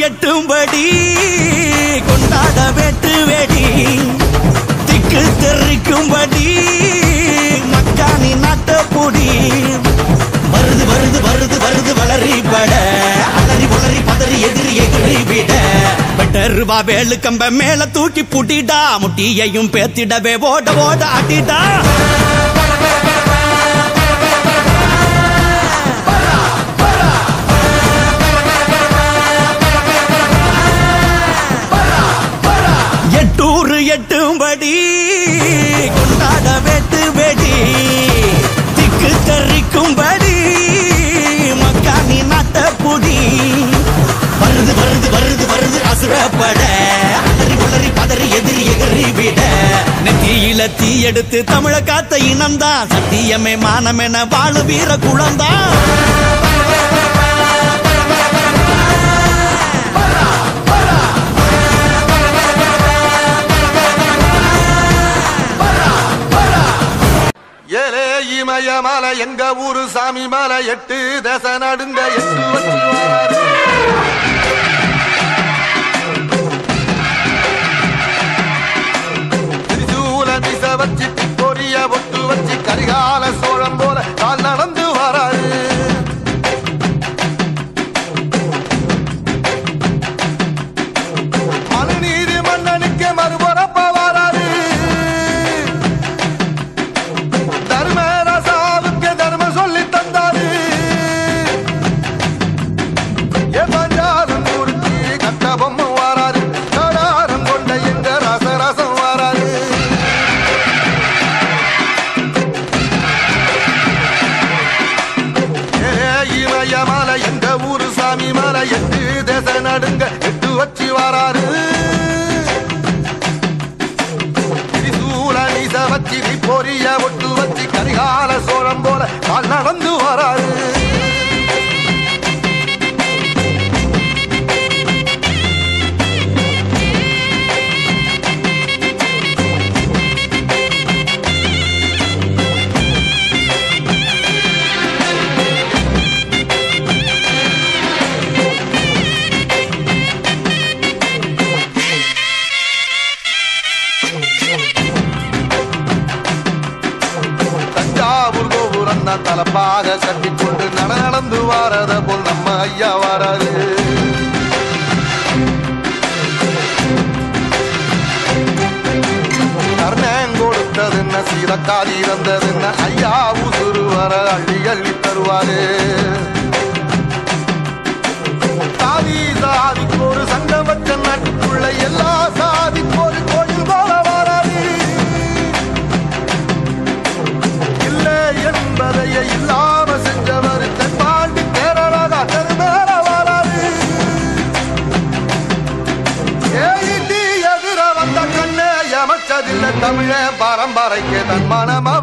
எட்டும்படி கொண்டாட வெட்டு வெடி திக்கு தெரிக்கும்படி மக்கானி நாட்டப்பொடி வருது வருது வருது வருது வளரி பட அலறி உளறி பதறி எதிரி எதிரி விட பெட்டருவா வேலு கம்ப மேல தூக்கி புட்டிடா முட்டியையும் பேத்திடவே ஓட ஓட அடிடா எட்டூர் எட்டும்படி கொண்டாட வெட்டு வெடி திக்கு தெரிக்கும்படி மக்கானி நாட்ட புடி வருது வருது வருது வருது அசுரப்பட அலறி உளறி பதறி எதிரி எதிரி விட நெத்தியில தீ எடுத்து தமிழ காத்த இனம்தான் சத்தியமே மானமென வாழு வீர குளம்தான் ஏலே இமய மலை எங்க ஊரு சாமி மலை எட்டு தேச நடுங்க எட்டு வச்சு வாராரு. திரிசூல மிச வச்சு பொரிய ஒட்டு வச்சு கரிகால சோழம் போல கால் நடந்து வராரு மனுநீதி மன்னனுக்கு மறுபரப்ப வராரு தர்மராசாவுக்கு தர்மம் சொல்லி தந்தாரு ஏ பஞ்சாரம் மூர்த்தி கட்ட பொம்மை வாராரு கடாரம் கொண்ட எங்க ரசரசம் வாராரு ஏ இமய மலை எங்க ஊரு சாமி மலை எட்டு தேச நடுங்க எட்டு வச்சு வாராரு திரிசூல நீச வச்சு நீ பொரிய ஒட்டு வச்சு கரிகால சோழம் போல கால் நடந்து வராரு தஞ்சாவூர் கோபுரம் தான் தலப்பாக கட்டிக்கொண்டு நட நடந்து வாரத போல் நம்ம ஐயா வாராரு கர்ணன் கொடுத்ததுன்ன சீரக்காதி இருந்ததுன்ன ஐயா உசுறு வர அள்ளி அள்ளி தருவாரு சாதி சாதிக்கு ஒரு சங்கம் வச்ச நாட்டுக்குள்ள எல்லா சாதிக்கு ஒரு கோயில் போல வராது இல்லை என்பதையே இல்லாம செஞ்சவர் தென்பாண்டி கேரளாக அதன் மேல வராது ஏயிட்டி எதிர வந்த கண்ணே எமச்சதில்லை தமிழ பரம்பரைக்கு தன் மனமா